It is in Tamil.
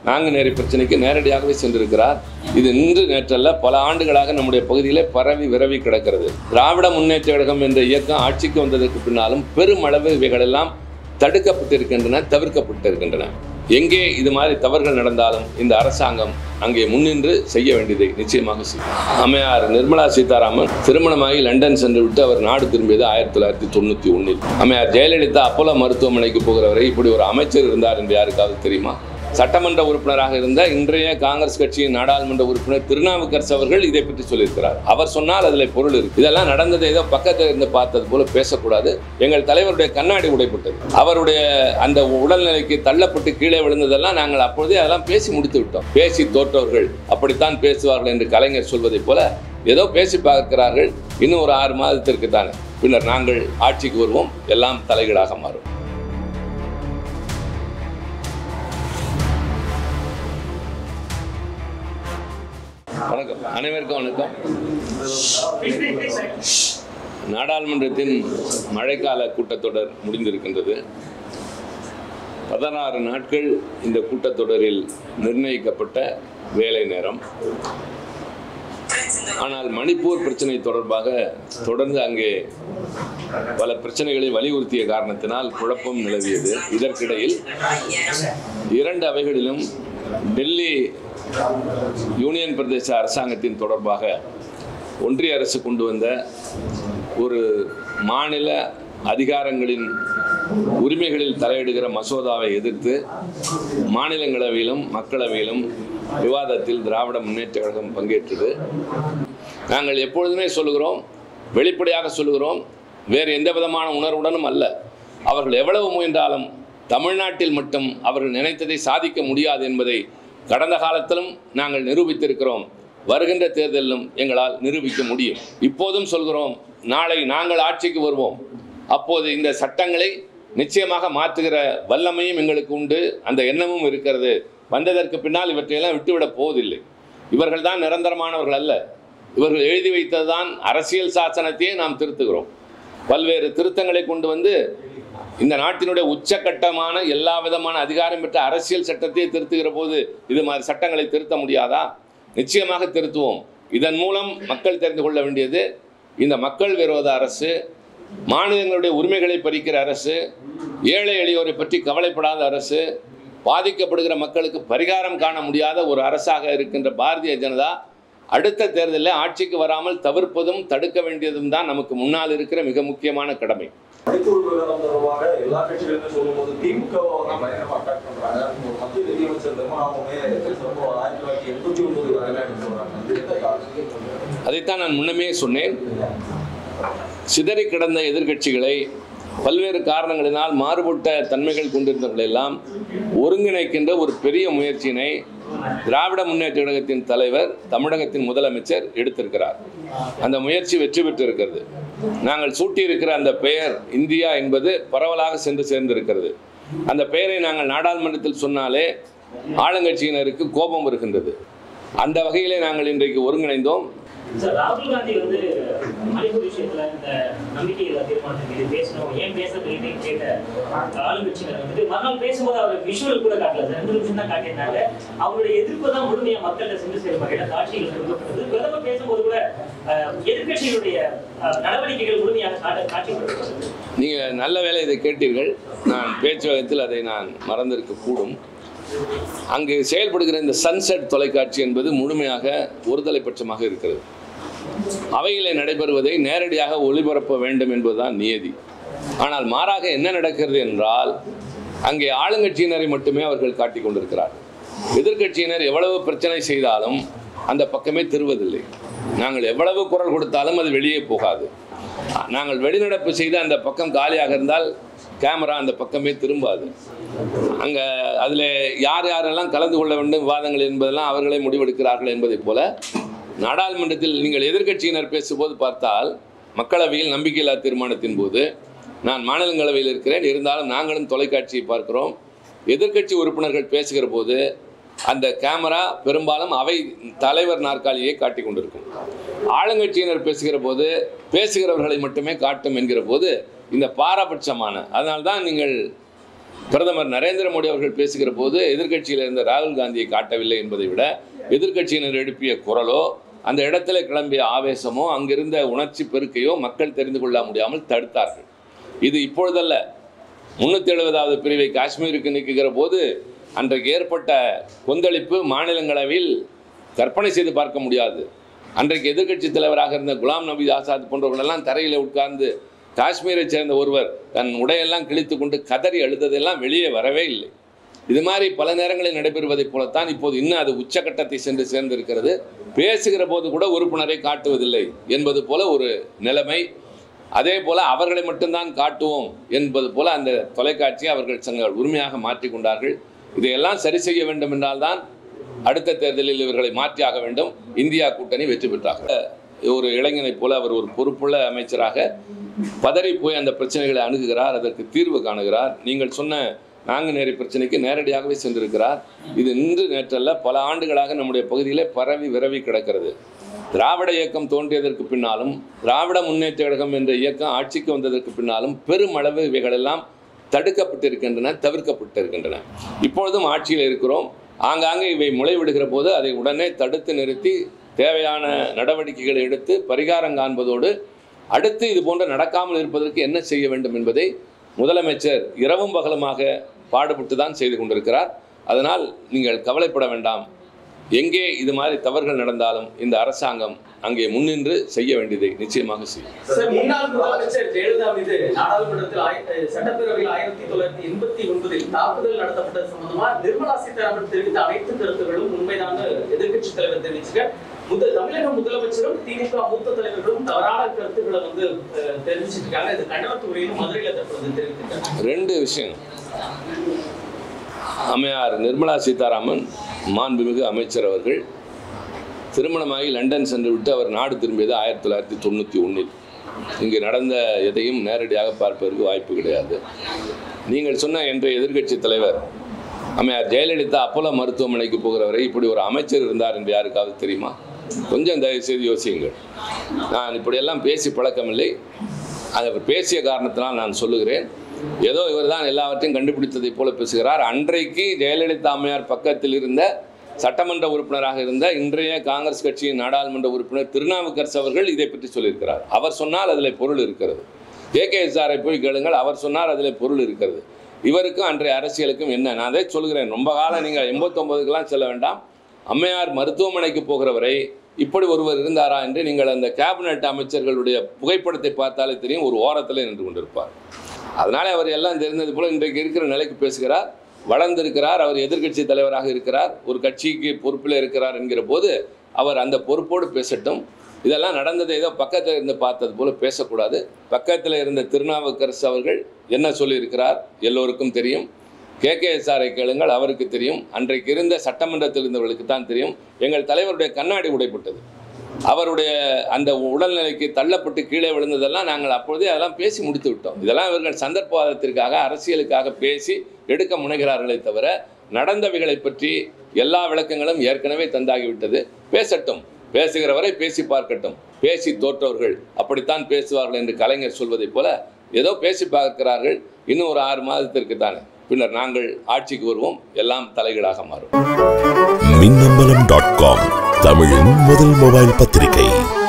நாங்குநேரி பிரச்சனைக்கு நேரடியாகவே சென்றிருக்கிறார் இது இன்று நேற்றல்ல பல ஆண்டுகளாக நம்முடைய பகுதியிலே பரவி விரவி கிடக்கிறது திராவிட முன்னேற்ற கழகம் என்ற இயக்கம் ஆட்சிக்கு வந்ததற்கு பின்னாலும் பெருமளவு இவைகளெல்லாம் தடுக்கப்பட்டிருக்கின்றன தவிர்க்கப்பட்டிருக்கின்றன எங்கே இது மாதிரி தவறுகள் நடந்தாலும் இந்த அரசாங்கம் அங்கே முன்னின்று செய்ய வேண்டியதை நிச்சயமாக செய்யும் அம்மையார் நிர்மலா சீதாராமன் திருமணமாகி லண்டன் சென்று விட்டு அவர் நாடு திரும்பியது ஆயிரத்தி தொள்ளாயிரத்தி தொண்ணூற்றி ஒன்றில் அம்மையார் ஜெயலலிதா அப்போலோ மருத்துவமனைக்கு போகிறவரை இப்படி ஒரு அமைச்சர் இருந்தார் என்று யாருக்காவது தெரியுமா சட்டமன்ற உறுப்பினராக இருந்த இன்றைய காங்கிரஸ் கட்சியின் நாடாளுமன்ற உறுப்பினர் திருநாவுக்கரசு அவர்கள் இதை பற்றி சொல்லியிருக்கிறார் அவர் சொன்னால் அதில் பொருள் இருக்கு இதெல்லாம் நடந்ததை ஏதோ பக்கத்தில் இருந்து பார்த்தது போல பேசக்கூடாது எங்கள் தலைவருடைய கண்ணாடி உடைப்பட்டது அவருடைய அந்த உடல்நிலைக்கு தள்ளப்பட்டு கீழே விழுந்ததெல்லாம் நாங்கள் அப்பொழுதே அதெல்லாம் பேசி முடித்து விட்டோம் பேசி தோற்றவர்கள் அப்படித்தான் பேசுவார்கள் என்று கலைஞர் சொல்வதைப் போல ஏதோ பேசி பார்க்கிறார்கள் இன்னும் ஒரு ஆறு மாதத்திற்கு தானே பின்னர் நாங்கள் ஆட்சிக்கு வருவோம் எல்லாம் தலைகீழாக மாறும் வணக்கம் அனைவருக்கும் வணக்கம் நாடாளுமன்றத்தின் மழைக்கால கூட்டத்தொடர் முடிந்திருக்கின்றது பதினாறு நாட்கள் இந்த கூட்டத்தொடரில் நிர்ணயிக்கப்பட்ட வேலை நேரம் ஆனால் மணிப்பூர் பிரச்சனை தொடர்பாக தொடர்ந்து அங்கே பல பிரச்சனைகளை வலியுறுத்திய காரணத்தினால் குழப்பம் நிலவியது இதற்கிடையில் இரண்டு அவைகளிலும் டெல்லி யூனியன் பிரதேச அரசாங்கத்தின் தொடர்பாக ஒன்றிய அரசு கொண்டு வந்த ஒரு மாநில அதிகாரங்களின் உரிமைகளில் தலையிடுகிற மசோதாவை எதிர்த்து மாநிலங்களவையிலும் மக்களவையிலும் விவாதத்தில் திராவிட முன்னேற்ற கழகம் பங்கேற்றது நாங்கள் எப்பொழுதுமே சொல்லுகிறோம் வெளிப்படையாக சொல்லுகிறோம் வேறு எந்த விதமான உணர்வுடனும் அல்ல அவர்கள் எவ்வளவு முயன்றாலும் தமிழ்நாட்டில் மட்டும் அவர்கள் நினைத்ததை சாதிக்க முடியாது என்பதை கடந்த காலத்திலும் நாங்கள் நிரூபித்திருக்கிறோம் வருகின்ற தேர்தலிலும் எங்களால் நிரூபிக்க முடியும் இப்போதும் சொல்கிறோம் நாளை நாங்கள் ஆட்சிக்கு வருவோம் அப்போது இந்த சட்டங்களை நிச்சயமாக மாற்றுகிற வல்லமையும் எங்களுக்கு உண்டு அந்த எண்ணமும் இருக்கிறது வந்ததற்கு பின்னால் இவற்றையெல்லாம் விட்டுவிடப் போவதில்லை இவர்கள் தான் நிரந்தரமானவர்கள் அல்ல இவர்கள் எழுதி வைத்ததுதான் அரசியல் சாசனத்தையே நாம் திருத்துகிறோம் பல்வேறு திருத்தங்களை கொண்டு வந்து இந்த நாட்டினுடைய உச்சக்கட்டமான எல்லா விதமான அதிகாரம் பெற்ற அரசியல் சட்டத்தை திருத்துகிற போது இது மாதிரி சட்டங்களை திருத்த முடியாதா நிச்சயமாக திருத்துவோம் இதன் மூலம் மக்கள் தெரிந்து கொள்ள வேண்டியது இந்த மக்கள் விரோத அரசு மாநிலங்களுடைய உரிமைகளை பறிக்கிற அரசு ஏழை எளியோரை பற்றி கவலைப்படாத அரசு பாதிக்கப்படுகிற மக்களுக்கு பரிகாரம் காண முடியாத ஒரு அரசாக இருக்கின்ற பாரதிய ஜனதா அடுத்த தேர்தலில் ஆட்சிக்கு வராமல் தவிர்ப்பதும் தடுக்க வேண்டியதும் தான் நமக்கு முன்னால் இருக்கிற மிக முக்கியமான கடமை மணிப்பூர் விவகாரம் தொடர்பாக எல்லா கட்சிகளுமே சொல்லும்போது திமுக பயங்கரமா அட்டாக் பண்றாங்க ஒரு மத்திய நிதியமைச்சர் நிர்மலாவுமே சொல்லுவோம் ஆயிரத்தி தொள்ளாயிரத்தி எண்பத்தி ஒன்பது வரலாறு சொல்றாங்க இது எந்த காரணம் அதைத்தான் நான் முன்னமே சொன்னேன் சிதறி கிடந்த எதிர்க்கட்சிகளை பல்வேறு காரணங்களினால் மாறுபட்ட தன்மைகள் கொண்டிருந்தவர்கள் எல்லாம் ஒருங்கிணைக்கின்ற ஒரு பெரிய முயற்சியினை திராவிட முன்னேற்ற கழகத்தின் தலைவர் தமிழகத்தின் முதலமைச்சர் எடுத்திருக்கிறார் அந்த முயற்சி வெற்றி பெற்றிருக்கிறது நாங்கள் சூட்டியிருக்கிற அந்த பெயர் இந்தியா என்பது பரவலாக சென்று சேர்ந்திருக்கிறது அந்த பெயரை நாங்கள் நாடாளுமன்றத்தில் சொன்னாலே ஆளுங்கட்சியினருக்கு கோபம் வருகின்றது அந்த வகையிலே நாங்கள் இன்றைக்கு ஒருங்கிணைந்தோம் சார் ராகுல் காந்தி வந்து மணிப்பூர் விஷயத்துல இந்த நம்பிக்கையில்லா தீர்மானத்தின் மீது பேசணும் ஏன் பேச கேட்ட ஆளுங்கட்சியினர் வந்துட்டு மறுநாள் பேசும்போது அவர் விஷுவல் கூட காட்டல சார் ரெண்டு நிமிஷம் தான் காட்டியிருந்தாங்க அவருடைய எதிர்ப்பு தான் முழுமையா மக்கள்கிட்ட சென்று சேரும் வகையில காட்சிகள் கொடுக்கப்பட்டது பிரதமர் பேசும்போது கூட அஹ், எதிர்க்கட்சிகளுடைய அஹ், நடவடிக்கைகள் முழுமையாக காட்ட காட்சிப்படுத்தப்பட்டது நீங்கள் நல்ல வேளை இதை கேட்டீர்கள் நான் பேச்சு வகத்தில் அதை நான் மறந்திருக்கக்கூடும் அங்கு செயல்படுகிற இந்த சன்செட் தொலைக்காட்சி என்பது முழுமையாக ஒருதலை பட்சமாக இருக்கிறது அவையிலே நடைபெறுவதை நேரடியாக ஒளிபரப்ப வேண்டும் என்பதுதான் நியதி ஆனால் மாறாக என்ன நடக்கிறது என்றால் அங்கே ஆளுங்கட்சியினரை மட்டுமே அவர்கள் காட்டிக் கொண்டிருக்கிறார்கள் எதிர்க்கட்சியினர் எவ்வளவு பிரச்சனை செய்தாலும் அந்த பக்கமே திருவதில்லை நாங்கள் எவ்வளவு குரல் கொடுத்தாலும் அது வெளியே போகாது நாங்கள் வெளிநடப்பு செய்து அந்த பக்கம் காலியாக இருந்தால் கேமரா அந்த பக்கமே திரும்பாது அங்கே அதில் யார் யாரெல்லாம் கலந்து கொள்ள வேண்டும் விவாதங்கள் என்பதெல்லாம் அவர்களே முடிவெடுக்கிறார்கள் என்பதைப் போல நாடாளுமன்றத்தில் நீங்கள் எதிர்க்கட்சியினர் பேசும்போது பார்த்தால் மக்களவையில் நம்பிக்கையில்லா தீர்மானத்தின் போது நான் மாநிலங்களவையில் இருக்கிறேன் இருந்தாலும் நாங்களும் தொலைக்காட்சியை பார்க்கிறோம் எதிர்க்கட்சி உறுப்பினர்கள் பேசுகிற போது அந்த கேமரா பெரும்பாலும் அவை தலைவர் நாற்காலியை காட்டிக் கொண்டிருக்கும் ஆளுங்கட்சியினர் பேசுகிற போது பேசுகிறவர்களை மட்டுமே காட்டும் என்கிற போது இந்த பாரபட்சமான அதனால்தான் நீங்கள் பிரதமர் நரேந்திர மோடி அவர்கள் பேசுகிற போது எதிர்க்கட்சியில் இருந்த ராகுல் காந்தியை காட்டவில்லை என்பதை விட எதிர்க்கட்சியினர் எழுப்பிய குரலோ அந்த இடத்துல கிளம்பிய ஆவேசமோ அங்கிருந்த உணர்ச்சி பெருக்கையோ மக்கள் தெரிந்து கொள்ள முடியாமல் தடுத்தார்கள் இது இப்பொழுதல்ல முன்னூற்றி எழுபதாவது பிரிவை காஷ்மீருக்கு நீக்குகிற போது அன்றைக்கு ஏற்பட்ட கொந்தளிப்பு மாநிலங்களவையில் கற்பனை செய்து பார்க்க முடியாது அன்றைக்கு எதிர்க்கட்சி தலைவராக இருந்த குலாம் நபி ஆசாத் போன்றவர்களெல்லாம் தரையில் உட்கார்ந்து காஷ்மீரை சேர்ந்த ஒருவர் தன் உடையெல்லாம் கிழித்து கொண்டு கதறி அழுததெல்லாம் வெளியே வரவே இல்லை இது மாதிரி பல நேரங்களில் நடைபெறுவதைப் போலத்தான் இப்போது இன்னும் அது உச்சகட்டத்தை சென்று சேர்ந்திருக்கிறது பேசுகிற போது கூட உறுப்பினரை காட்டுவதில்லை என்பது போல ஒரு நிலைமை அதே போல அவர்களை மட்டும்தான் காட்டுவோம் என்பது போல அந்த தொலைக்காட்சியை அவர்கள் தங்கள் உரிமையாக மாற்றிக் கொண்டார்கள் இதையெல்லாம் சரி செய்ய வேண்டும் என்றால்தான் அடுத்த தேர்தலில் இவர்களை மாற்றியாக வேண்டும் இந்தியா கூட்டணி வெற்றி பெற்றார்கள் ஒரு இளைஞனைப் போல அவர் ஒரு பொறுப்புள்ள அமைச்சராக பதறி போய் அந்த பிரச்சனைகளை அணுகுகிறார் அதற்கு தீர்வு காணுகிறார் நீங்கள் சொன்ன நாங்குநேரி பிரச்சனைக்கு நேரடியாகவே சென்றிருக்கிறார் இது இன்று நேற்றல்ல பல ஆண்டுகளாக நம்முடைய பகுதியிலே பரவி விரவி கிடக்கிறது திராவிட இயக்கம் தோன்றியதற்கு பின்னாலும் திராவிட முன்னேற்ற கழகம் என்ற இயக்கம் ஆட்சிக்கு வந்ததற்கு பின்னாலும் பெருமளவு இவைகளெல்லாம் தடுக்கப்பட்டிருக்கின்றன தவிர்க்கப்பட்டிருக்கின்றன இப்பொழுதும் ஆட்சியில் இருக்கிறோம் ஆங்காங்கே இவை முளைவிடுகிற போது அதை உடனே தடுத்து நிறுத்தி தேவையான நடவடிக்கைகளை எடுத்து பரிகாரம் காண்பதோடு அடுத்து இது போன்ற நடக்காமல் இருப்பதற்கு என்ன செய்ய வேண்டும் என்பதை முதலமைச்சர் இரவும் பகலுமாக பாடுபட்டு தான் செய்து கொண்டிருக்கிறார் அதனால் நீங்கள் கவலைப்பட வேண்டாம் எங்கே இது மாதிரி தவறுகள் நடந்தாலும் இந்த அரசாங்கம் அங்கே முன்னின்று செய்ய வேண்டியதை நிச்சயமாக செய்யும் சார் முன்னாள் முதலமைச்சர் ஜெயலலிதா மீது நாடாளுமன்றத்தில் ஆய- அஹ் சட்டப்பேரவையில் ஆயிரத்தி தொள்ளாயிரத்தி எண்பத்தி ஒன்பதில் தாக்குதல் நடத்தப்பட்டது சம்பந்தமா நிர்மலா சீதாராமன் தெரிவித்த அனைத்து கருத்துகளும் உண்மைதான் எதிர்க்கட்சி தலைவர் தெரிவிச்சுக்க முதல் தமிழக முதலமைச்சரும் திமுக மூத்த தலைவர்களும் தவறான கருத்துக்களை வந்து அஹ், தெரிவிச்சிட்டு இருக்காங்க இது கண்டனத்துறையிலும் மதுரையில தற்பொழுது தெரிவித்திருக்காங்க ரெண்டு விஷயம் அம்மையார் நிர்மலா சீதாராமன் மாண்புமிகு அமைச்சர் அவர்கள் திருமணமாகி லண்டன் சென்று விட்டு அவர் நாடு திரும்பியது ஆயிரத்தி தொள்ளாயிரத்தி தொண்ணூற்றி ஒன்றில் இங்கு நடந்த எதையும் நேரடியாக பார்ப்பதற்கு வாய்ப்பு கிடையாது நீங்கள் சொன்ன இன்றைய எதிர்க்கட்சி தலைவர் அம்மையார் ஜெயலலிதா அப்போலோ மருத்துவமனைக்கு போகிறவரை இப்படி ஒரு அமைச்சர் இருந்தார் என்று யாருக்காவது தெரியுமா கொஞ்சம் தயவு செய்து யோசியுங்கள் நான் இப்படியெல்லாம் பேசி பழக்கமில்லை அவர் பேசிய காரணத்தினால் நான் சொல்லுகிறேன் ஏதோ இவர்தான் எல்லாவற்றையும் கண்டுபிடித்ததைப் போல பேசுகிறார் அன்றைக்கு ஜெயலலிதா அம்மையார் பக்கத்தில் இருந்த சட்டமன்ற உறுப்பினராக இருந்த இன்றைய காங்கிரஸ் கட்சியின் நாடாளுமன்ற உறுப்பினர் திருநாவுக்கரசு அவர்கள் இதை பற்றி சொல்லியிருக்கிறார் அவர் சொன்னால் அதில் பொருள் இருக்கிறது கே கே எஸ்ஆரை போய் கேளுங்கள் அவர் சொன்னார் அதில் பொருள் இருக்கிறது இவருக்கும் அன்றைய அரசியலுக்கும் என்ன நான் அதை சொல்கிறேன் ரொம்ப காலம் நீங்கள் எண்பத்தொம்போதுக்கெல்லாம் செல்ல வேண்டாம் அம்மையார் மருத்துவமனைக்கு போகிறவரை இப்படி ஒருவர் இருந்தாரா என்று நீங்கள் அந்த கேபினட் அமைச்சர்களுடைய புகைப்படத்தை பார்த்தாலே தெரியும் ஒரு ஓரத்தில் நின்று கொண்டிருப்பார் அதனால அவர் எல்லாம் தெரிந்தது போல இன்றைக்கு இருக்கிற நிலைக்கு பேசுகிறார் வளர்ந்திருக்கிறார் அவர் எதிர்க்கட்சி தலைவராக இருக்கிறார் ஒரு கட்சிக்கு பொறுப்பில் இருக்கிறார் என்கிற போது அவர் அந்த பொறுப்போடு பேசட்டும் இதெல்லாம் நடந்ததை ஏதோ பக்கத்தில் இருந்து பார்த்தது போல பேசக்கூடாது பக்கத்தில் இருந்த திருநாவுக்கரசு அவர்கள் என்ன சொல்லியிருக்கிறார் எல்லோருக்கும் தெரியும் கே கே எஸ்ஆரை கேளுங்கள் அவருக்கு தெரியும் அன்றைக்கு இருந்த சட்டமன்றத்தில் இருந்தவர்களுக்கு தான் தெரியும் எங்கள் தலைவருடைய கண்ணாடி உடைப்பட்டது அவருடைய அந்த உடல்நிலைக்கு தள்ளப்பட்டு கீழே விழுந்ததெல்லாம் நாங்கள் அப்பொழுதே அதெல்லாம் பேசி முடித்து விட்டோம் இதெல்லாம் இவர்கள் சந்தர்ப்பவாதத்திற்காக அரசியலுக்காக பேசி எடுக்க முனைகிறார்களே தவிர நடந்தவைகளை பற்றி எல்லா விளக்கங்களும் ஏற்கனவே தந்தாகிவிட்டது பேசட்டும் பேசுகிறவரை பேசி பார்க்கட்டும் பேசி தோற்றவர்கள் அப்படித்தான் பேசுவார்கள் என்று கலைஞர் சொல்வதைப் போல ஏதோ பேசி பார்க்கிறார்கள் இன்னும் ஒரு ஆறு மாதத்திற்கு தானே பின்னர் நாங்கள் ஆட்சிக்கு வருவோம் எல்லாம் தலைகீழாக மாறும் மின்னம்பலம் டாட் காம் தமிழின் முதல் மொபைல் பத்திரிகை